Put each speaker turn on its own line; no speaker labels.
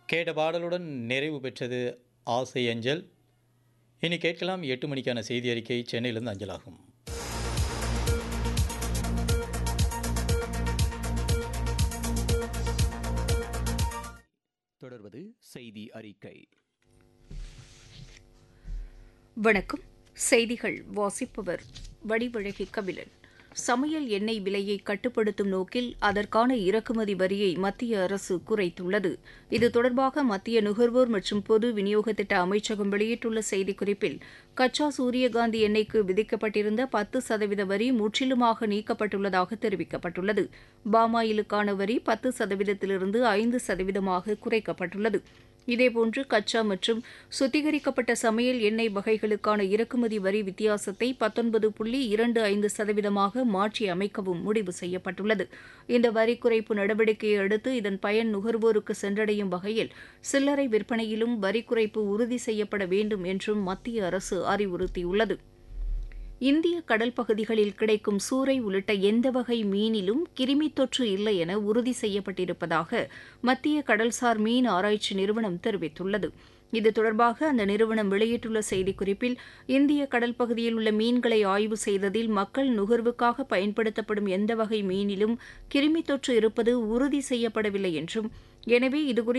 கேட்ட பாடலுடன் நிறைவு பெற்றது ஆசை அஞ்சல் இனி கேட்கலாம் எட்டு மணிக்கான செய்தி அறிக்கை சென்னையிலிருந்து அஞ்சலாகும்
தொடர்வது செய்தி அறிக்கை
வணக்கம் செய்திகள் வாசிப்பவர் வடிவழகி கபிலன் சமையல் எண்ணெய் விலையை கட்டுப்படுத்தும் நோக்கில் அதற்கான இறக்குமதி வரியை மத்திய அரசு குறைத்துள்ளது இது தொடர்பாக மத்திய நுகர்வோர் மற்றும் பொது விநியோக திட்ட அமைச்சகம் வெளியிட்டுள்ள செய்திக்குறிப்பில் கச்சா சூரியகாந்தி எண்ணெய்க்கு விதிக்கப்பட்டிருந்த பத்து சதவீத வரி முற்றிலுமாக நீக்கப்பட்டுள்ளதாக தெரிவிக்கப்பட்டுள்ளது பாமாயிலுக்கான வரி பத்து சதவீதத்திலிருந்து ஐந்து சதவீதமாக குறைக்கப்பட்டுள்ளது இதேபோன்று கச்சா மற்றும் சுத்திகரிக்கப்பட்ட சமையல் எண்ணெய் வகைகளுக்கான இறக்குமதி வரி வித்தியாசத்தை பத்தொன்பது புள்ளி இரண்டு ஐந்து சதவீதமாக மாற்றி அமைக்கவும் முடிவு செய்யப்பட்டுள்ளது இந்த வரி குறைப்பு நடவடிக்கையை அடுத்து இதன் பயன் நுகர்வோருக்கு சென்றடையும் வகையில் சில்லறை விற்பனையிலும் வரி குறைப்பு உறுதி செய்யப்பட வேண்டும் என்றும் மத்திய அரசு அறிவுறுத்தியுள்ளது இந்திய கடல் பகுதிகளில் கிடைக்கும் சூறை உள்ளிட்ட எந்த வகை மீனிலும் கிருமி தொற்று இல்லை என உறுதி செய்யப்பட்டிருப்பதாக மத்திய கடல்சார் மீன் ஆராய்ச்சி நிறுவனம் தெரிவித்துள்ளது இது தொடர்பாக அந்த நிறுவனம் வெளியிட்டுள்ள செய்திக்குறிப்பில் இந்திய கடல் பகுதியில் உள்ள மீன்களை ஆய்வு செய்ததில் மக்கள் நுகர்வுக்காக பயன்படுத்தப்படும் எந்த வகை மீனிலும் கிருமி தொற்று இருப்பது உறுதி செய்யப்படவில்லை என்றும் எனவே இதுகுறித்து